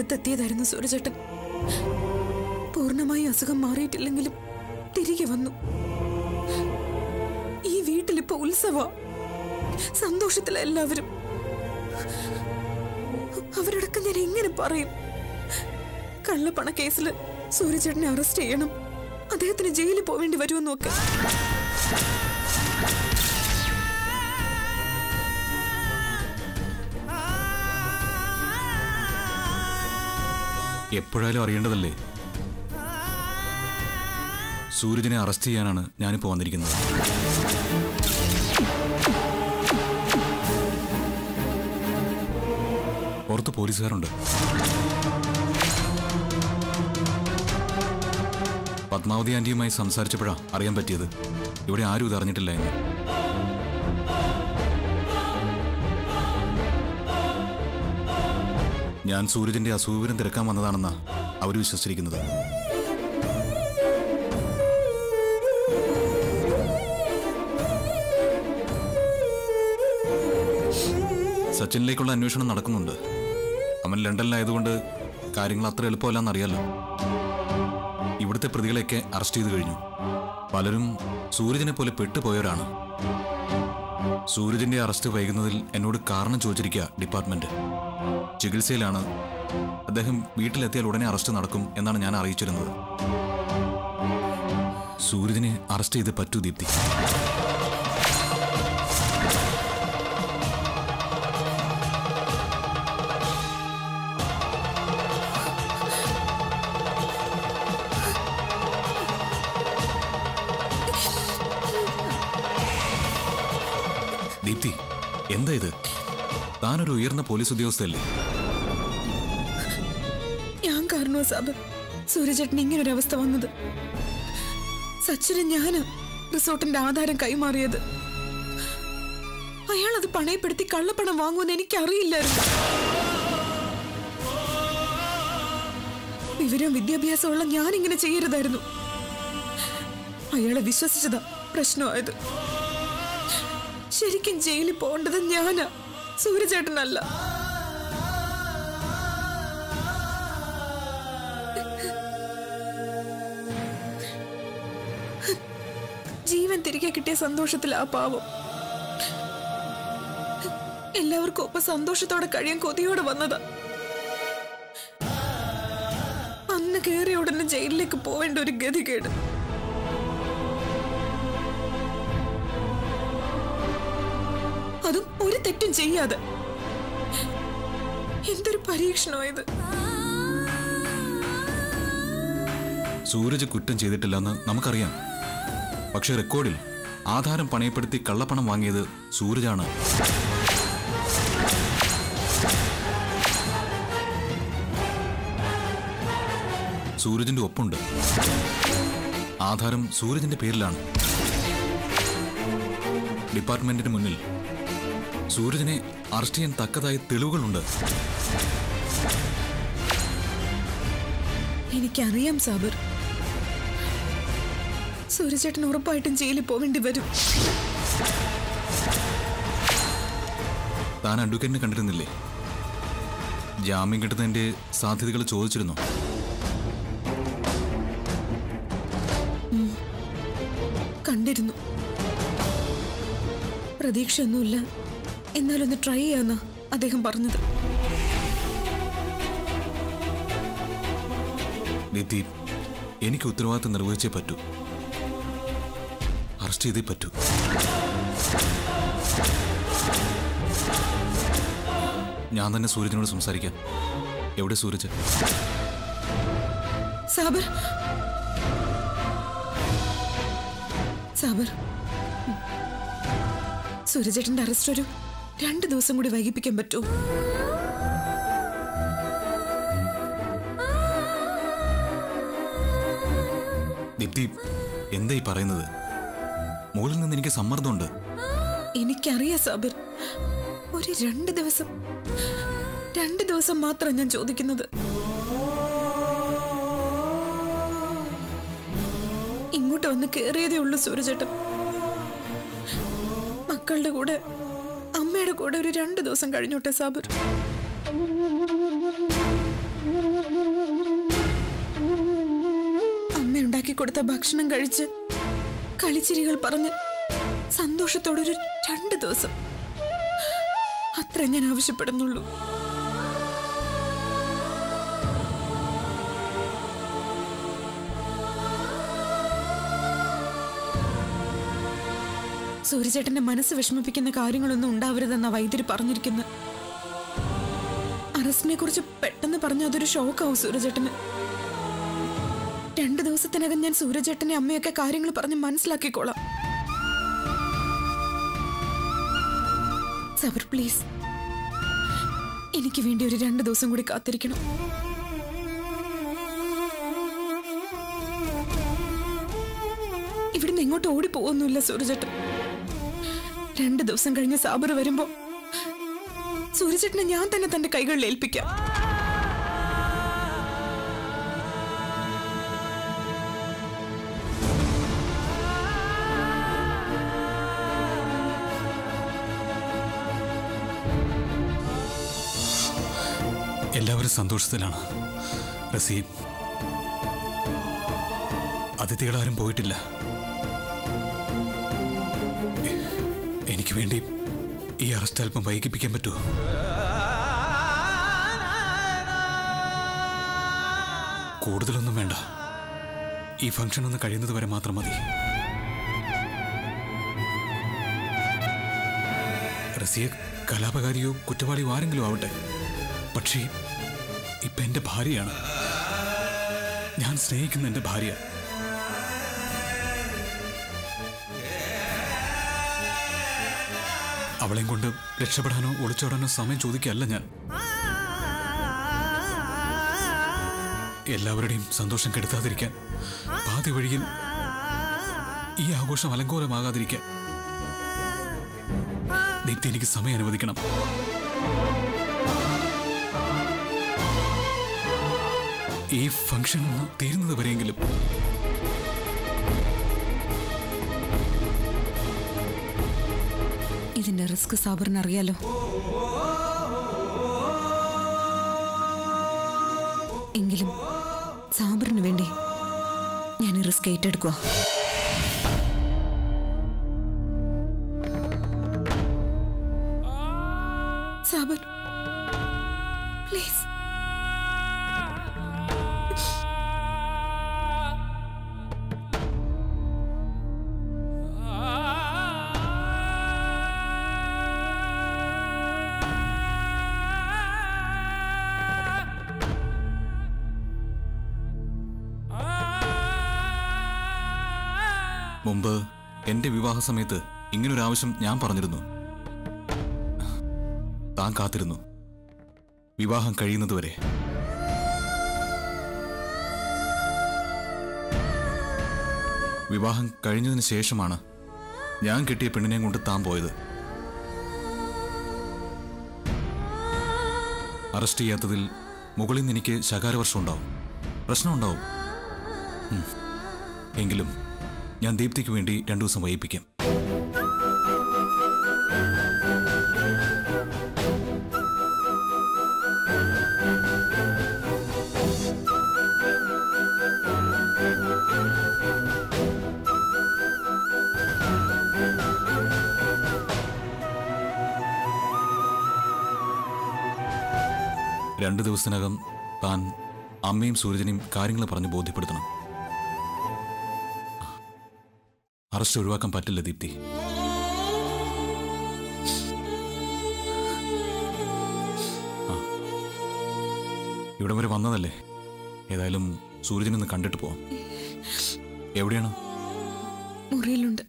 അടുത്തെത്തിയതായിരുന്നു സൂരജേട്ടൻ പൂർണ്ണമായി അസുഖം മാറിയിട്ടില്ലെങ്കിലും തിരികെ വന്നു ഈ വീട്ടിലിപ്പോ ഉത്സവ സന്തോഷത്തില എല്ലാവരും അവരോടൊക്കെ ഞാൻ എങ്ങനെ പറയും കള്ളപ്പണ കേസിൽ സൂര്യചേട്ടനെ അറസ്റ്റ് ചെയ്യണം അദ്ദേഹത്തിന് ജയിലിൽ പോവേണ്ടി വരുമെന്ന് നോക്ക് എപ്പോഴായാലും അറിയേണ്ടതല്ലേ സൂരജിനെ അറസ്റ്റ് ചെയ്യാനാണ് ഞാനിപ്പോൾ വന്നിരിക്കുന്നത് പുറത്ത് പോലീസുകാരുണ്ട് പത്മാവതി ആന്റിയുമായി സംസാരിച്ചപ്പോഴാ അറിയാൻ പറ്റിയത് ഇവിടെ ആരും ഇത് അറിഞ്ഞിട്ടില്ല എന്ന് ഞാൻ സൂരജിന്റെ അസുഖവിവരം തിരക്കാൻ വന്നതാണെന്നാ അവർ വിശ്വസിച്ചിരിക്കുന്നത് സച്ചിനിലേക്കുള്ള അന്വേഷണം നടക്കുന്നുണ്ട് അവൻ ലണ്ടനിലായതുകൊണ്ട് കാര്യങ്ങൾ അത്ര എളുപ്പമല്ലെന്ന് അറിയാലോ ഇവിടുത്തെ പ്രതികളെയൊക്കെ അറസ്റ്റ് ചെയ്ത് കഴിഞ്ഞു പലരും സൂരജിനെ പോലെ പെട്ടുപോയവരാണ് സൂരജിന്റെ അറസ്റ്റ് വൈകുന്നതിൽ എന്നോട് കാരണം ചോദിച്ചിരിക്കുക ഡിപ്പാർട്ട്മെന്റ് ചികിത്സയിലാണ് അദ്ദേഹം വീട്ടിലെത്തിയാൽ ഉടനെ അറസ്റ്റ് നടക്കും എന്നാണ് ഞാൻ അറിയിച്ചിരുന്നത് സൂരജിനെ അറസ്റ്റ് ചെയ്ത് പറ്റൂ ദീപ്തി ദീപ്തി എന്താ ഇത് താനൊരു ഉയർന്ന പോലീസ് ഉദ്യോഗസ്ഥയല്ലേ ഞാൻ കാരണോ സാബ് സൂര്യചേട്ടൻ ഇങ്ങനൊരു അവസ്ഥ വന്നത് സച്ചിന് ഞാന് റിസോർട്ടിന്റെ ആധാരം കൈമാറിയത് അയാൾ അത് പണയപ്പെടുത്തി കള്ളപ്പണം വാങ്ങുമെന്ന് എനിക്കറിയില്ലായിരുന്നു വിവരവും വിദ്യാഭ്യാസമുള്ള ഞാൻ ഇങ്ങനെ ചെയ്യരുതായിരുന്നു അയാളെ വിശ്വസിച്ചതാ പ്രശ്നമായത് ശരിക്കും ജയിലിൽ പോകേണ്ടത് ഞാനാ സൂര്യചേട്ടനല്ല ജീവൻ തിരികെ കിട്ടിയ സന്തോഷത്തിൽ ആ പാവം എല്ലാവർക്കും ഒപ്പം സന്തോഷത്തോടെ കഴിയാൻ കൊതിയോടെ വന്നതാ അന്ന് കയറിയ ഉടനെ ജയിലിലേക്ക് പോവേണ്ട ഒരു ഗതികേട് അതും ഒരു തെറ്റും ചെയ്യാതെ എന്തൊരു പരീക്ഷണോ ഇത് സൂരജ് കുറ്റം ചെയ്തിട്ടില്ലെന്ന് നമുക്കറിയാം പക്ഷെ റെക്കോർഡിൽ ആധാരം പണയപ്പെടുത്തി കള്ളപ്പണം വാങ്ങിയത് സൂരജാണ് സൂരജിന്റെ ഒപ്പുണ്ട് ആധാരം സൂരജിന്റെ പേരിലാണ് ഡിപ്പാർട്ട്മെന്റിന് മുന്നിൽ സൂരജിനെ അറസ്റ്റ് ചെയ്യാൻ തക്കതായ തെളിവുകളുണ്ട് എനിക്കറിയാം സാബർ സൂര്യചേട്ടൻ ഉറപ്പായിട്ടും ജയിലിൽ പോവേണ്ടി വരും താൻ അഡ്വക്കേറ്റിനെ കണ്ടിരുന്നില്ലേ ജാമ്യം കിട്ടുന്നതിന്റെ സാധ്യതകൾ ചോദിച്ചിരുന്നു കണ്ടിരുന്നു പ്രതീക്ഷയൊന്നുമില്ല എന്നാലൊന്ന് ട്രൈ ചെയ്യാന്ന അദ്ദേഹം പറഞ്ഞത് നിധി എനിക്ക് ഉത്തരവാദിത്തം നിർവഹിച്ചേ പറ്റൂ അറസ്റ്റ് ചെയ്തേ പറ്റൂ ഞാൻ തന്നെ സൂരജിനോട് സംസാരിക്കാം എവിടെ സൂരജ് സാബർ സാബർ സൂര്യചേട്ടന്റെ അറസ്റ്റ് ഒരു രണ്ട് ദിവസം കൂടി വൈകിപ്പിക്കാൻ പറ്റുമോ ദീപ്തി എന്താ ഈ പറയുന്നത് മുകളിൽ നിന്ന് എനിക്ക് സമ്മർദ്ദമുണ്ട് എനിക്കറിയാം സാബിർ ഒരു രണ്ട് ദിവസം രണ്ട് ദിവസം മാത്രം ഞാൻ ചോദിക്കുന്നത് ഇങ്ങോട്ട് വന്ന് കേറിയതേ ഉള്ളൂ സൂര്യചേട്ടൻ മക്കളുടെ കൂടെ അമ്മയുടെ കൂടെ ഒരു രണ്ട് ദിവസം കഴിഞ്ഞോട്ടെ സാബിർ ഉണ്ടാക്കി കൊടുത്ത ഭക്ഷണം കഴിച്ച് കളിച്ചിരികൾ പറഞ്ഞ് സന്തോഷത്തോടെ ഒരു രണ്ട് ദിവസം അത്ര ഞാൻ ആവശ്യപ്പെടുന്നുള്ളൂ സൂര്യചേട്ടന്റെ മനസ്സ് വിഷമിപ്പിക്കുന്ന കാര്യങ്ങളൊന്നും ഉണ്ടാവരുതെന്ന വൈദ്യര് പറഞ്ഞിരിക്കുന്നു അറസ്റ്റിനെ കുറിച്ച് പെട്ടെന്ന് പറഞ്ഞ അതൊരു ഷോക്കാവും സൂര്യചേട്ടന് രണ്ടു ദിവസത്തിനകം ഞാൻ സൂര്യചേട്ടനെ അമ്മയൊക്കെ കാര്യങ്ങൾ പറഞ്ഞ് മനസ്സിലാക്കിക്കോളാം സബർ പ്ലീസ് എനിക്ക് വേണ്ടി ഒരു രണ്ട് ദിവസം കൂടി കാത്തിരിക്കണം ഇവിടുന്ന് എങ്ങോട്ട് ഓടി പോകുന്നില്ല സൂര്യചേട്ടൻ രണ്ട് ദിവസം കഴിഞ്ഞ് സാബർ വരുമ്പോ സൂര്യചേട്ടനെ ഞാൻ തന്നെ തന്റെ കൈകളിൽ ഏൽപ്പിക്കാം എല്ലാവരും സന്തോഷത്തിലാണ് റസീം അതിഥികളാരും പോയിട്ടില്ല എ- എനിക്ക് വേണ്ടി ഈ അറസ്റ്റ് അല്പം വൈകിപ്പിക്കാൻ പറ്റുമോ കൂടുതലൊന്നും വേണ്ട ഈ ഫംഗ്ഷൻ ഒന്ന് കഴിയുന്നത് വരെ മാത്രം മതി റസിയ കലാപകാരിയോ കുറ്റവാളിയോ ആരെങ്കിലും ആവട്ടെ പക്ഷേ ഇപ്പൊ എന്റെ ഭാര്യയാണ് ഞാൻ സ്നേഹിക്കുന്ന എന്റെ ഭാര്യ അവളെയും കൊണ്ട് രക്ഷപ്പെടാനോ ഒളിച്ചോടാനോ സമയം ചോദിക്കല്ല ഞാൻ എല്ലാവരുടെയും സന്തോഷം കെടുത്താതിരിക്കാൻ പാതി വഴിയിൽ ഈ ആഘോഷം അലങ്കോലമാകാതിരിക്കാൻ ദീപ്തി എനിക്ക് സമയം അനുവദിക്കണം ഈ ഫംഗ്ഷൻ ഒന്ന് തീരുന്നത് വരെയെങ്കിലും ഇതിന്റെ റിസ്ക് സാബറിന് അറിയാലോ എങ്കിലും സാബറിന് വേണ്ടി ഞാൻ റിസ്ക് ഏറ്റെടുക്കുക സാബർ പ്ലീസ് മുമ്പ് എന്റെ വിവാഹ സമയത്ത് ഇങ്ങനൊരു ആവശ്യം ഞാൻ പറഞ്ഞിരുന്നു താൻ കാത്തിരുന്നു വിവാഹം കഴിയുന്നതുവരെ വിവാഹം കഴിഞ്ഞതിന് ശേഷമാണ് ഞാൻ കിട്ടിയ പെണ്ണിനെയും കൊണ്ട് താൻ പോയത് അറസ്റ്റ് ചെയ്യാത്തതിൽ മുകളിൽ നിന്ന് എനിക്ക് ശകാരവർഷം ഉണ്ടാവും പ്രശ്നമുണ്ടാവും ഉം. എങ്കിലും ഞാൻ ദീപ്തിക്ക് വേണ്ടി രണ്ടു ദിവസം വൈകിപ്പിക്കാം രണ്ട് ദിവസത്തിനകം താൻ അമ്മയും സൂരജനെയും കാര്യങ്ങൾ പറഞ്ഞ് ബോധ്യപ്പെടുത്തണം അറസ്റ്റ് ഒഴിവാക്കാൻ പറ്റില്ല ദീപ്തി ആ. ഇവിടം വരെ വന്നതല്ലേ ഏതായാലും സൂരജനൊന്ന് കണ്ടിട്ട് പോവാം എവിടെയാണ് മുറിയിലുണ്ട്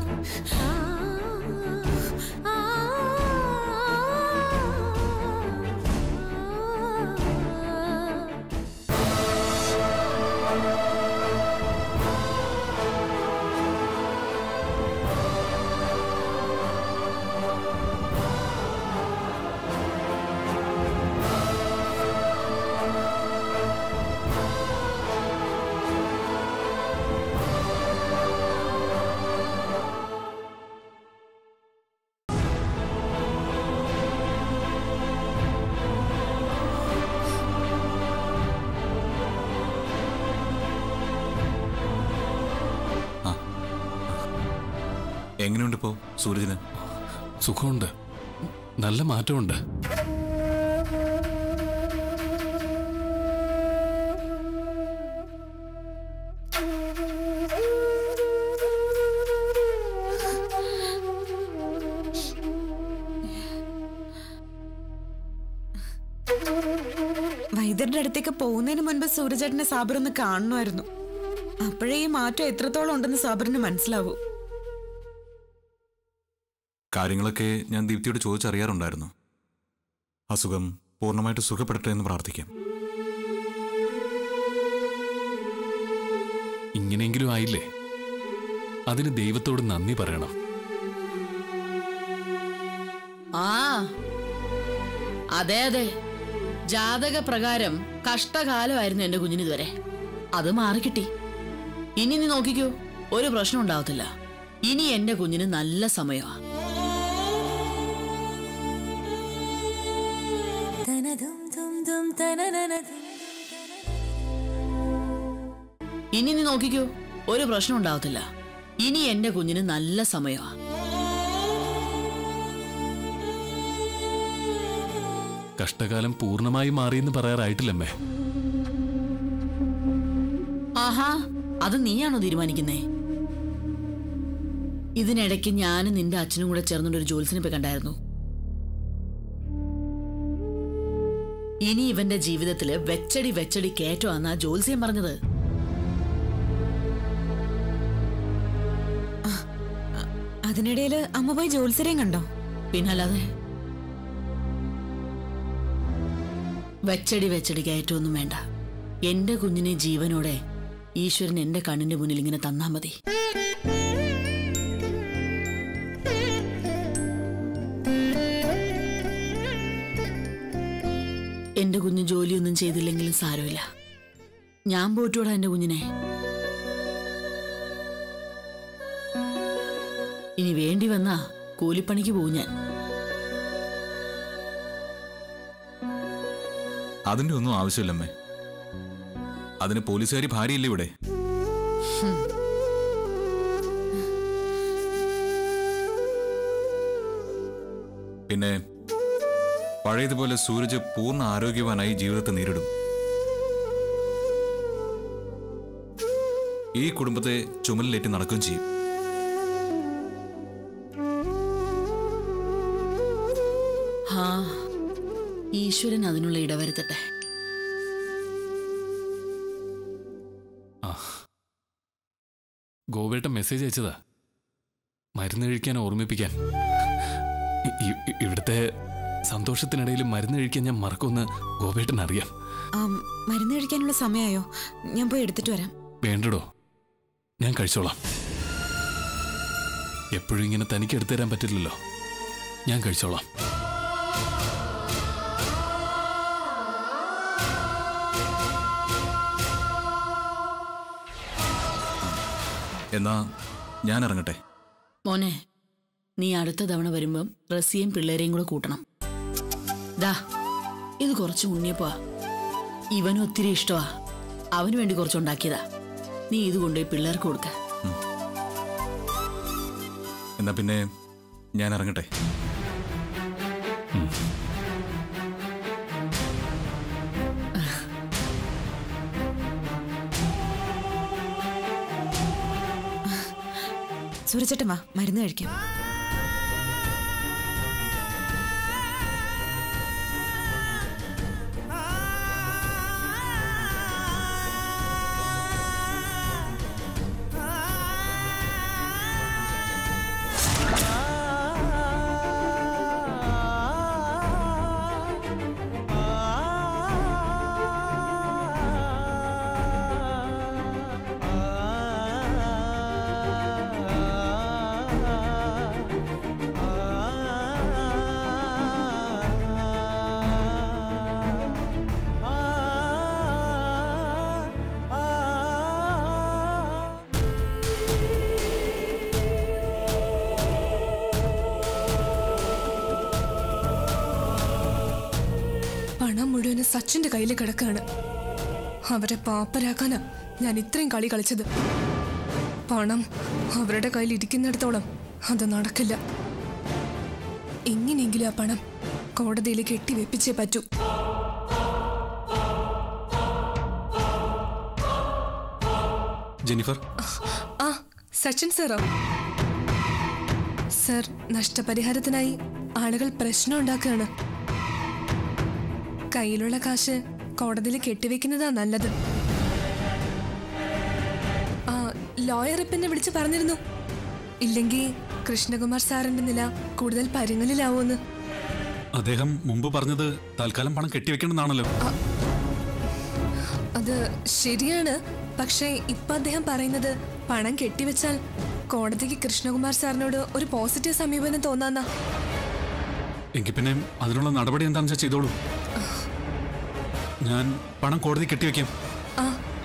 ആ എങ്ങനെയുണ്ട് ഇപ്പോ സൂരജിന് സുഖമുണ്ട് നല്ല മാറ്റമുണ്ട് വൈദ്യരുടെ അടുത്തേക്ക് പോകുന്നതിന് മുൻപ് സൂരജേട്ടനെ സാബർ ഒന്ന് കാണണമായിരുന്നു അപ്പോഴേ ഈ മാറ്റം എത്രത്തോളം ഉണ്ടെന്ന് സാബറിന് മനസ്സിലാവൂ കാര്യങ്ങളൊക്കെ ഞാൻ ദീപ്തിയോട് ചോദിച്ചറിയാറുണ്ടായിരുന്നു അസുഖം പൂർണ്ണമായിട്ട് സുഖപ്പെടട്ടെ എന്ന് പ്രാർത്ഥിക്കാം ഇങ്ങനെയെങ്കിലും ആയില്ലേ അതിന് ദൈവത്തോട് നന്ദി പറയണം ആ അതെ അതെ ജാതക പ്രകാരം കഷ്ടകാലമായിരുന്നു എന്റെ കുഞ്ഞിന് ഇതുവരെ അത് മാറിക്കിട്ടി ഇനി നീ നോക്കിക്കോ ഒരു പ്രശ്നം ഉണ്ടാവത്തില്ല ഇനി എന്റെ കുഞ്ഞിന് നല്ല സമയമാ ഇനി നീ നോക്കിക്കോ ഒരു പ്രശ്നം ഉണ്ടാവത്തില്ല ഇനി എന്റെ കുഞ്ഞിന് നല്ല സമയമാ കഷ്ടകാലം പൂർണ്ണമായി മാറിയെന്ന് പറയാറായിട്ടില്ലമ്മേ ആഹാ അത് നീയാണോ തീരുമാനിക്കുന്നേ ഇതിനിടയ്ക്ക് ഞാനും നിന്റെ അച്ഛനും കൂടെ ചേർന്നുകൊണ്ട് ഒരു ജോത്സ്യനെ പോയി കണ്ടായിരുന്നു ഇനി ഇവന്റെ ജീവിതത്തില് വെച്ചടി വെച്ചടി കയറ്റമാന്നാ ജോത്സ്യം പറഞ്ഞത് അതിനിടയിൽ അമ്മ പോയി ജോത്സരെയും കണ്ടോ പിന്നല്ലാതെ വെച്ചടി വെച്ചടി കയറ്റമൊന്നും വേണ്ട എന്റെ കുഞ്ഞിനെ ജീവനോടെ ഈശ്വരൻ എന്റെ കണ്ണിന്റെ മുന്നിൽ ഇങ്ങനെ തന്നാ മതി എന്റെ കുഞ്ഞ് ജോലിയൊന്നും ചെയ്തില്ലെങ്കിലും സാരമില്ല ഞാൻ പോറ്റൂടാ എന്റെ കുഞ്ഞിനെ ഇനി വേണ്ടി വന്നാ കൂലിപ്പണിക്ക് പോവും ഞാൻ അതിന്റെ ഒന്നും ആവശ്യമില്ലമ്മേ അതിന് പോലീസുകാരി ഭാര്യയില്ലേ ഇവിടെ പിന്നെ പഴയതുപോലെ സൂരജ് പൂർണ്ണ ആരോഗ്യവാനായി ജീവിതത്തെ നേരിടും ഈ കുടുംബത്തെ ചുമലിലേറ്റി നടക്കുകയും ചെയ്യും ഹാ ഈശ്വരൻ അതിനുള്ള ഇടവരുത്തട്ടെ ഗോവേട്ടൻ മെസ്സേജ് അയച്ചതാ മരുന്ന് കഴിക്കാൻ ഓർമ്മിപ്പിക്കാൻ ഇ- ഇ- ഇവിടുത്തെ സന്തോഷത്തിനിടയിൽ മരുന്ന് കഴിക്കാൻ ഞാൻ മറക്കുമെന്ന് ഗോവേട്ടൻ അറിയാം ആം, മരുന്ന് കഴിക്കാനുള്ള സമയമായോ ഞാൻ പോയി എടുത്തിട്ട് വരാം വേണ്ടടോ ഞാൻ കഴിച്ചോളാം എപ്പോഴും ഇങ്ങനെ തനിക്ക് എടുത്തു തരാൻ പറ്റില്ലല്ലോ ഞാൻ കഴിച്ചോളാം എന്നാ ഞാൻ ഇറങ്ങട്ടെ മോനെ നീ അടുത്ത തവണ വരുമ്പം റസിയും പിള്ളേരെയും കൂടെ കൂട്ടണം ദാ ഇത് കുറച്ച് ഉണ്ണിയപ്പാ ഇവനും ഒത്തിരി ഇഷ്ടമാ അവന് വേണ്ടി കുറച്ചുണ്ടാക്കിയതാ നീ ഇത് കൊണ്ടുപോയി പിള്ളേർക്ക് കൊടുക്ക എന്നാ പിന്നെ ഞാൻ ഇറങ്ങട്ടെ സൂരജേട്ടൻ വാ മരുന്ന് കഴിക്കാം പണം മുഴുവനും സച്ചിന്റെ കയ്യിൽ കിടക്കാണ് അവരെ പാപ്പരാക്കാനാ ഞാൻ ഇത്രയും കളി കളിച്ചത് പണം അവരുടെ കയ്യിൽ ഇരിക്കുന്നിടത്തോളം അത് നടക്കില്ല എങ്ങനെയെങ്കിലും ആ പണം കോടതിയിൽ കെട്ടിവെപ്പിച്ചേ പറ്റൂ ജെനിഫർ ആ സച്ചിൻ സാറോ സർ നഷ്ടപരിഹാരത്തിനായി ആളുകൾ പ്രശ്നം ഉണ്ടാക്കുകയാണ് കയ്യിലുള്ള കാശ് കോടതിയിൽ കെട്ടിവെക്കുന്നതാ നല്ലത് ആ ലോയർ ഇപ്പം വിളിച്ച് പറഞ്ഞിരുന്നു ഇല്ലെങ്കിൽ കൃഷ്ണകുമാർ സാറിന്റെ നില കൂടുതൽ പരിങ്ങലിലാവുമെന്ന് അദ്ദേഹം മുമ്പ് പറഞ്ഞത് തൽക്കാലം പണം കെട്ടിവെക്കണമെന്നാണല്ലോ അത് ശരിയാണ് പക്ഷേ ഇപ്പൊ അദ്ദേഹം പറയുന്നത് പണം കെട്ടിവെച്ചാൽ കോടതിക്ക് കൃഷ്ണകുമാർ സാറിനോട് ഒരു പോസിറ്റീവ് സമീപനം തോന്നാന്നാ എങ്കിൽ പിന്നെ അതിനുള്ള നടപടി എന്താണെന്ന് വെച്ചാൽ ചെയ്തോളൂ ഞാൻ പണം കോടതി കെട്ടിവെക്കാം ആ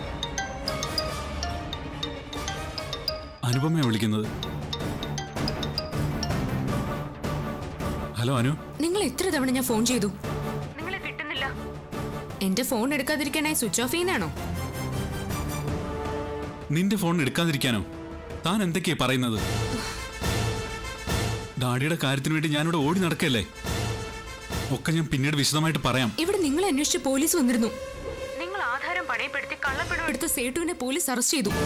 അനുപമയാണ് വിളിക്കുന്നത് ഹലോ അനു നിങ്ങൾ എത്ര തവണ ഞാൻ ഫോൺ ചെയ്തു നിങ്ങളെ കിട്ടുന്നില്ല എന്റെ ഫോൺ എടുക്കാതിരിക്കാനായി സ്വിച്ച് ഓഫ് ചെയ്യുന്നതാണോ നിന്റെ ഫോൺ എടുക്കാതിരിക്കാനോ താൻ എന്തൊക്കെയാ പറയുന്നത് ഡാഡിയുടെ കാര്യത്തിന് വേണ്ടി ഞാനിവിടെ ഓടി നടക്കല്ലേ ഒക്കെ ഞാൻ പിന്നീട് വിശദമായിട്ട് പറയാം ഇവിടെ നിങ്ങളെ അന്വേഷിച്ച് പോലീസ് വന്നിരുന്നു നിങ്ങൾ ആധാരം പണയപ്പെടുത്തി കള്ളപ്പണം എടുത്ത സേട്ടുവിനെ പോലീസ് അറസ്റ്റ് ചെയ്തു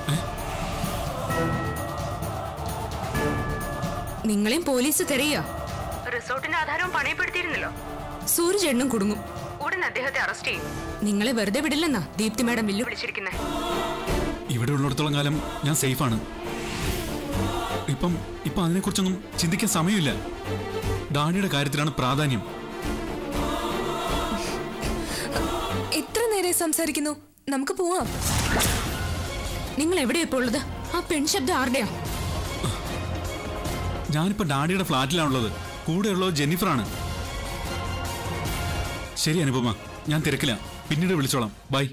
നിങ്ങളെയും പോലീസ് തിരയുക റിസോർട്ടിന്റെ ആധാരവും പണയപ്പെടുത്തിയിരുന്നല്ലോ സൂരജ് എണ്ണും കുടുങ്ങും ഉടൻ അദ്ദേഹത്തെ അറസ്റ്റ് ചെയ്യും നിങ്ങളെ വെറുതെ വിടില്ലെന്നാ ദീപ്തി മാഡം വില്ലു വിളിച്ചിരിക്കുന്നത് ഇവിടെ ഉള്ളിടത്തോളം കാലം ഞാൻ സേഫാണ് ഇപ്പം ഇപ്പം അതിനെക്കുറിച്ചൊന്നും ചിന്തിക്കാൻ സമയമില്ല ഡാഡിയുടെ കാര്യത്തിലാണ് പ്രാധാന്യം എത്ര നേരെ സംസാരിക്കുന്നു നമുക്ക് പോവാം നിങ്ങൾ എവിടെയാ ഇപ്പോൾ ഉള്ളത് ആ പെൺശബ്ദം ആരുടെയാ ഞാനിപ്പോ ഡാഡിയുടെ ഫ്ലാറ്റിലാണുള്ളത് കൂടെയുള്ളത് ജെന്നിഫറാണ് ശരി അനുപമ ഞാൻ തിരക്കില്ല പിന്നീട് വിളിച്ചോളാം ബൈ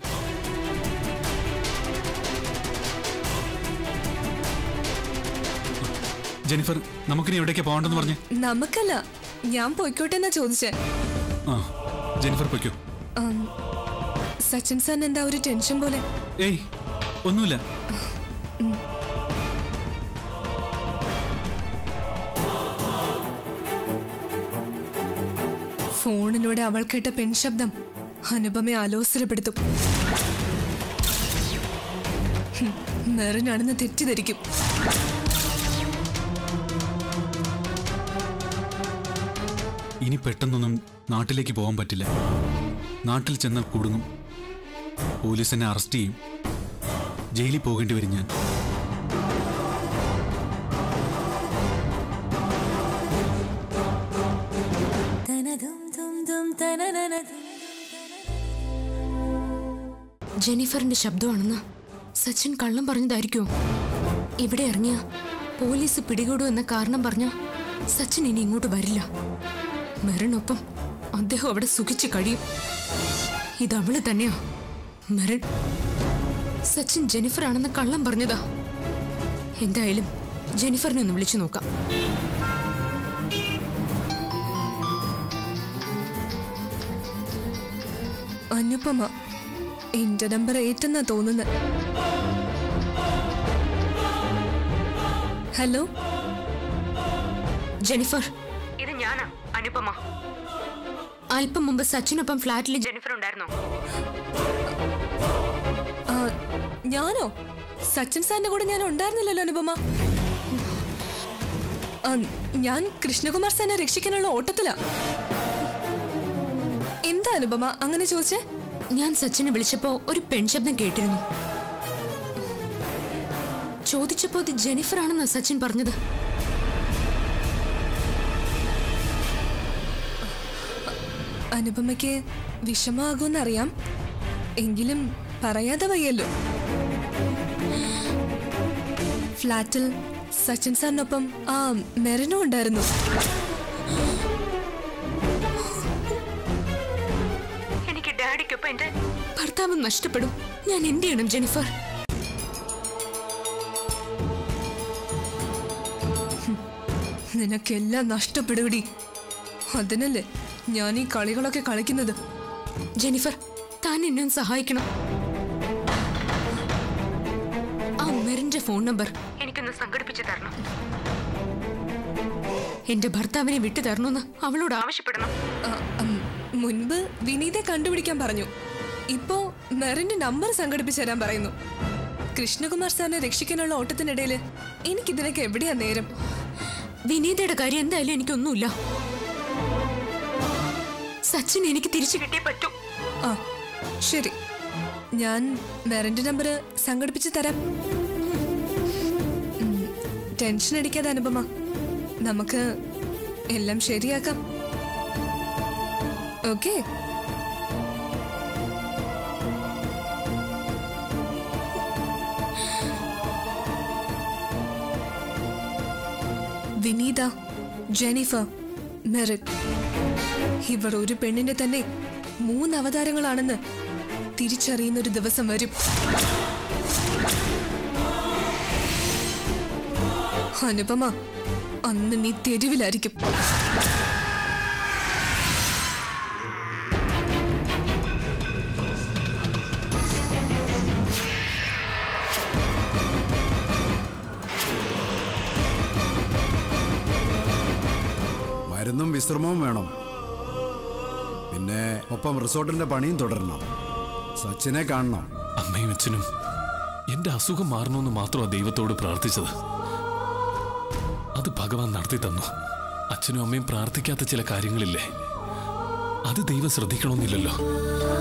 ജെന്നിഫർ നമുക്കിനി എവിടേക്കാ പോകണ്ടെന്ന് പറഞ്ഞ് നമുക്കല്ല ഞാൻ പോയിക്കോട്ടെ എന്നാ ചോദിച്ചേ ആ ജെന്നിഫർ പൊയ്ക്കോ ആം, സച്ചിൻ സാറിന് എന്താ ഒരു ടെൻഷൻ പോലെ ഏയ് ഒന്നുമില്ല ഫോണിലൂടെ അവൾ കേട്ട പെൺശബ്ദം അനുപമയെ ആലോസരപ്പെടുത്തും ഹും, മെറിനാണെന്ന് തെറ്റിദ്ധരിക്കും ഇനി പെട്ടെന്നൊന്നും നാട്ടിലേക്ക് പോകാൻ പറ്റില്ല നാട്ടിൽ ചെന്നാൽ കുടുങ്ങും പോലീസ് എന്നെ അറസ്റ്റ് ചെയ്യും ജയിലിൽ പോകേണ്ടി വരും ഞാൻ ജെനിഫറിന്റെ ശബ്ദമാണെന്ന് സച്ചിൻ കള്ളം പറഞ്ഞതായിരിക്കുമോ ഇവിടെ ഇറങ്ങിയ പോലീസ് പിടികൂടൂ എന്ന കാരണം പറഞ്ഞ സച്ചിൻ ഇനി ഇങ്ങോട്ട് വരില്ല മെറിനൊപ്പം അദ്ദേഹം അവിടെ സുഖിച്ച് കഴിയും ഇത് അവള് തന്നെയാ മെറിൻ സച്ചിൻ ജെനിഫർ ആണെന്ന് കള്ളം പറഞ്ഞതാ എന്തായാലും ജെനിഫറിനെ ഒന്ന് വിളിച്ചു നോക്കാം അനുപമ എന്റെ നമ്പർ ഏറ്റെന്നാ തോന്നുന്നത് ഹലോ ജെനിഫർ ഇത് ഞാനാ അനുപമ അല്പം മുമ്പ് സച്ചിനൊപ്പം ഫ്ലാറ്റിൽ ജെനിഫർ ഉണ്ടായിരുന്നോ ആ, ഞാനോ സച്ചിൻ സാറിന്റെ കൂടെ ഞാൻ ഉണ്ടായിരുന്നില്ലല്ലോ അനുപമ ആ, ഞാൻ കൃഷ്ണകുമാർ സാറിനെ രക്ഷിക്കാനുള്ള ഓട്ടത്തിലാ എന്താ അനുപമ അങ്ങനെ ചോദിച്ചേ ഞാൻ സച്ചിനെ വിളിച്ചപ്പോ ഒരു പെൺശബ്ദം കേട്ടിരുന്നു ചോദിച്ചപ്പോ ഇത് ജെനിഫർ ആണെന്നാ സച്ചിൻ പറഞ്ഞത് അനുപമയ്ക്ക് വിഷമാകുമെന്നറിയാം എങ്കിലും പറയാതെ വയ്യല്ലോ ഫ്ലാറ്റിൽ സച്ചിൻ സാറിനൊപ്പം ആ മെറിനും ഉണ്ടായിരുന്നു എനിക്ക് ഡാഡിക്കൊപ്പം എന്റെ ഭർത്താവ് നഷ്ടപ്പെടും ഞാൻ എന്ത് ചെയ്യണം ജെനിഫർ നിനക്കെല്ലാം നഷ്ടപ്പെടുകടി അതിനല്ലേ ഞാൻ ഈ കളികളൊക്കെ കളിക്കുന്നത് ജെനിഫർ താൻ എന്നെ ഒന്ന് സഹായിക്കണം ആ മെറിന്റെ ഫോൺ നമ്പർ എനിക്കൊന്ന് സംഘടിപ്പിച്ചു തരണം എന്റെ ഭർത്താവിനെ വിട്ടു തരണമെന്ന് അവളോട് ആവശ്യപ്പെടണം ആ, ഉം, മുൻപ് വിനീതെ കണ്ടുപിടിക്കാൻ പറഞ്ഞു ഇപ്പോ മെറിന്റെ നമ്പർ സംഘടിപ്പിച്ചു തരാൻ പറയുന്നു കൃഷ്ണകുമാർ സാറിനെ രക്ഷിക്കാനുള്ള ഓട്ടത്തിനിടയിൽ എനിക്കിതിനൊക്കെ എവിടെയാ നേരം വിനീതയുടെ കാര്യം എന്തായാലും എനിക്കൊന്നുമില്ല സച്ചിൻ എനിക്ക് തിരിച്ചു കിട്ടിയേ പറ്റൂ ആ ശരി ഞാൻ മെറിന്റെ നമ്പർ സംഘടിപ്പിച്ച് തരാം ഉം, ടെൻഷൻ അടിക്കാതെ അനുപമ നമുക്ക് എല്ലാം ശരിയാക്കാം ഓക്കേ വിനീത ജെനിഫർ മെറിറ്റ് ഇവർ ഒരു പെണ്ണിന്റെ തന്നെ മൂന്ന് അവതാരങ്ങളാണെന്ന് തിരിച്ചറിയുന്ന ഒരു ദിവസം വരും അനുപമ അന്ന് നീ തെരുവിലായിരിക്കും മരുന്നും വിശ്രമവും വേണം പിന്നെ ഒപ്പം റിസോർട്ടിന്റെ പണിയും തുടരണം സച്ചിനെ കാണണം അമ്മയും അച്ഛനും എന്റെ അസുഖം മാറണമെന്ന് മാത്രമാണ് ദൈവത്തോട് പ്രാർത്ഥിച്ചത് അത് ഭഗവാൻ നടത്തി തന്നു അച്ഛനും അമ്മയും പ്രാർത്ഥിക്കാത്ത ചില കാര്യങ്ങളില്ലേ അത് ദൈവം ശ്രദ്ധിക്കണമെന്നില്ലല്ലോ